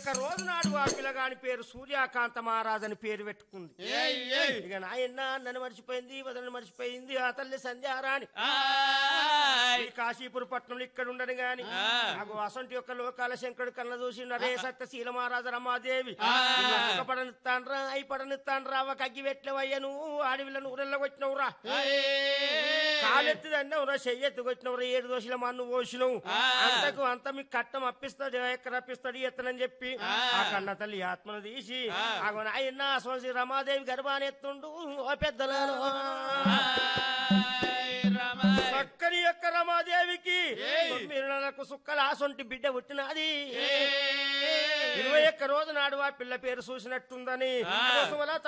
ఒక్క రోజు నాడు ఆ పిల్లగాని పేరు సూర్యకాంత మహారాజ్ అని పేరు పెట్టుకుంది ఏయ్, ఏయ్. ఇక నాయన్న నన్ను మర్చిపోయింది వదలని మర్చిపోయింది ఆ తల్లి సంధ్యారాణి ఆయ్. ఈ కాశీపుర పట్నంలో ఇక్కడ ఉండను గాని ఆ. నాకు అసంటి యొక్క లోకాల శంకరుడు కళ్ళ చూసి నరే సత్యశీల మహారాజ రమాదేవి ఆ. సుఖపడనిస్తాండ్రా అయి పడనిస్తాండ్రా ఒక అగ్గి పెట్టినవయ్య నువ్వు ఆడవిళ్ళను ఊరెళ్ళగొచ్చినవురా ఆయ్. కాలెత్తి అన్నవురా చెయ్యెత్తి వచ్చినవురా ఏడు దోషుల మన్ను పోసినవు ఆ. అంతకు అంత మీకు కట్టం అప్పిస్తాడు ఎక్కడ అప్పిస్తాడు ఎత్తనని చెప్పి ఆ. ఆ కన్న తల్లి ఆత్మను తీసి ఆ. ఆగో నాయన సోసి రమాదేవి గర్భానెత్తుండు ఓ పెద్దలను ఆయ్ రామాయ్. చక్కని యొక్క రమాదేవికి ఏయ్. తొమ్మిది నెలలకు సుక్కల ఆసొంటి బిడ్డ పుట్టినది ఏయ్. ఇరవై ఒక్క రోజు నాడు ఆ పిల్ల పేరు చూసినట్టుందని ఆ. కోసమలా